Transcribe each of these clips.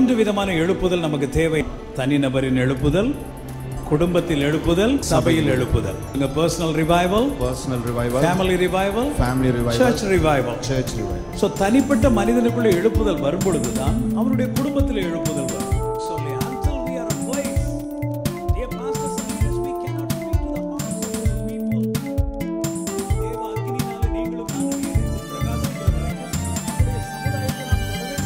மூன்று விதமான எழுப்புதல் நமக்கு தேவை தனிநபரின் எழுப்புதல் குடும்பத்தில் எழுப்புதல் சபையில் எழுப்புதல் இங்க personal revival personal revival, family revival family revival, church revival church revival. So தனிப்பட்ட மனிதனுக்குள்ள எழுப்புதல் வரும் பொழுதுதான் அவனுடைய குடும்பத்தில் எழுப்புதல் வரும் So, until we are a place, dear pastors and leaders, we cannot speak to the hearts of the people. தேவ அக்கினியினால நீங்களும் நானும் எரிந்து பிரகாசிக்கிற வரைக்கும் நம்முடைய சமுதாயத்தை நாம்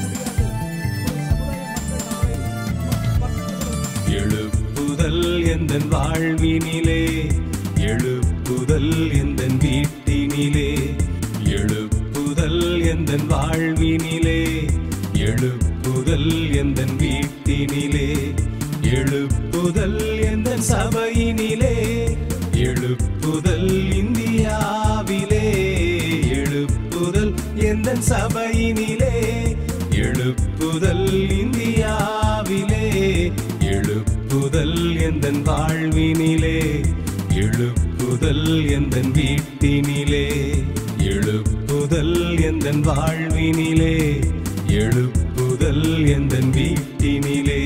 தொடவே முடியாது. நம்முடைய சமுதாய மக்கள் நம்மை பக்தர்கள் எழுப்புதல் எந்தன் வாழ்வினிலே எழுப்புதல் எந்தன் வீட்டினிலே எழுப்புதல் எந்தன் வாழ்வினிலே எழுப்புதல் எந்தன் வீட்டினிலே எழுப்புதல் எந்தன் சபையினிலே எழுப்புதல் இந்தியாவிலே எழுப்புதல் எந்தன் சபையினிலே எழுப்புதல் இந்தியாவிலே எழுப்புதல் எந்தன் வாழ்வினிலே எழுப்புதல் எந்தன் வீட்டினிலே எழுப்புதல் எந்தன் வாழ்வினிலே எழுப்புதல் எந்தன் வீட்டினிலே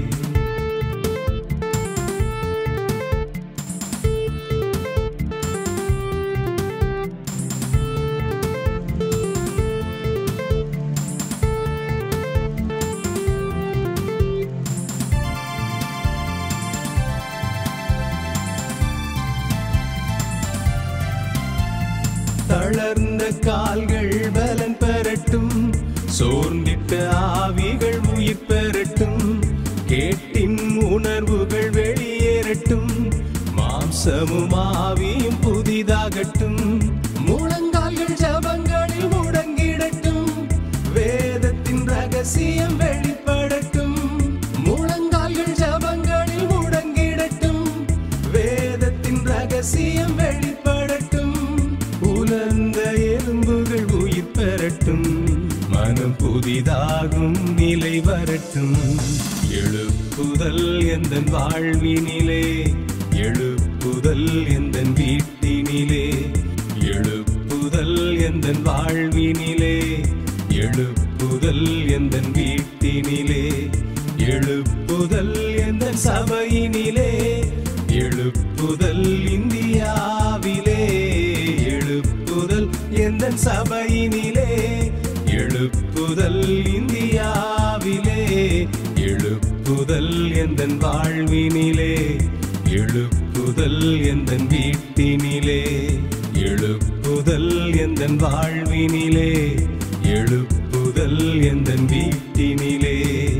தளர்ந்த கால்கள் பலன் பெறட்டும் சோர்ந்திட்ட ஆவிகள் உயிர் பெறட்டும் கேட்டின் உணர்வுகள் வெளியேறட்டும் மாம்சமும் ஆவியும் புதிதாகட்டும் முழங்கால்கள் ஜபங்களில் முடங்கிடட்டும் வேதத்தின் ரகசியம் வெளிப்படட்டும் முழங்கால்கள் ஜபங்களில் முடங்கிடட்டும் வேதத்தின் ரகசியம் வெளிப்படட்டும் உலர்ந்த எலும்புகள் உயிர் பெறட்டும் மனம் புதிதாகும் நிலை வரட்டும் எழுப்புதல் எந்தன் வாழ்வினிலே எழுப்புதல் எந்தன் வீட்டினிலே எழுப்புதல் எந்தன் வாழ்வினிலே எழுப்புதல் எந்தன் வீட்டினிலே எழுப்புதல் எந்தன் சபையினிலே எழுப்புதல் இந்தியாவிலே எழுப்புதல் எந்தன் சபையினிலே எழுப்புதல் இந்தியாவிலே எழுப்புதல் எந்தன் வாழ்வினிலே எழுப்புதல் எந்தன் வீட்டினிலே எழுப்புதல் எந்தன் வாழ்வினிலே எழுப்புதல் எந்தன் வீட்டினிலே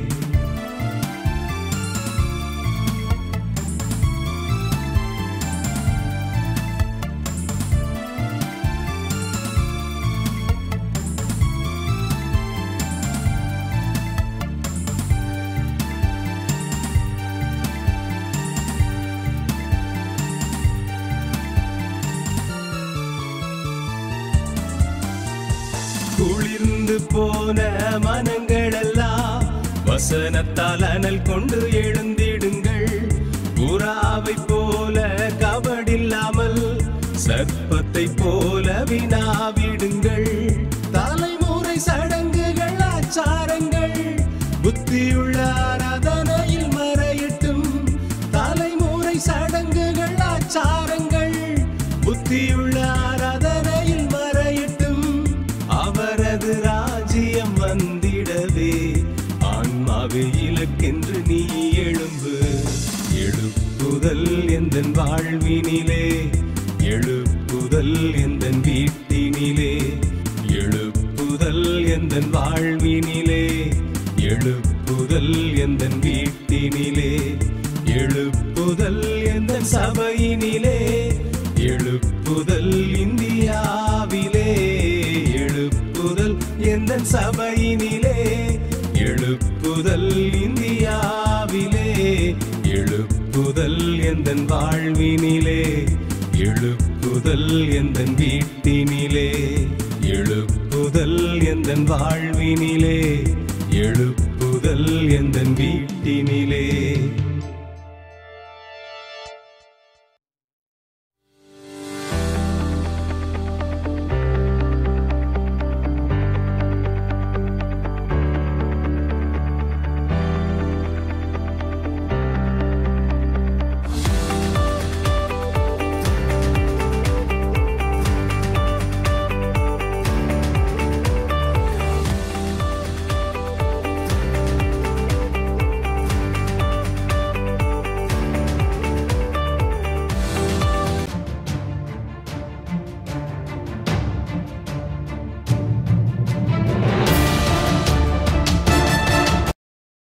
குளிர்ந்து போன மனங்களெல்லாம் வசனத்தால் அனல் கொண்டு எழுந்திடுங்கள் புறாவை போல கபடில்லாமல் சர்ப்பத்தை போல வினாவிடுங்கள் தலைமுறை சடங்குகள் ஆச்சாரங்கள் புத்தியுள்ள ஆராதனையில் மறையட்டும் தலைமுறை சடங்குகள் ஆச்சாரங்கள் புத்தியுள்ள ஆராதனையில் மறையட்டும் அவரது ராஜ்யம் வந்திடவே ஆன்மாவே இலக்கென்று நீ எழும்பு எழுப்புதல் எந்தன் வாழ்வினிலே எழுப்புதல் எந்தன் வீட்டினிலே எழுப்புதல் எந்தன் வாழ்வினிலே எழுப்புதல் எந்தன் வீட்டினிலே எழுப்புதல் எந்தன் சபையினிலே எழுப்புதல் இந்தியாவிலே எழுப்புதல் எந்தன் சபையினிலே எழுப்புதல் இந்தியாவிலே எழுப்புதல் எந்தன் வாழ்வினிலே எழுப்புதல் எந்தன் வீட்டினிலே எழுப்புதல் எந்தன் வாழ்வினிலே எழுப்புதல் எந்தன் வீட்டினிலே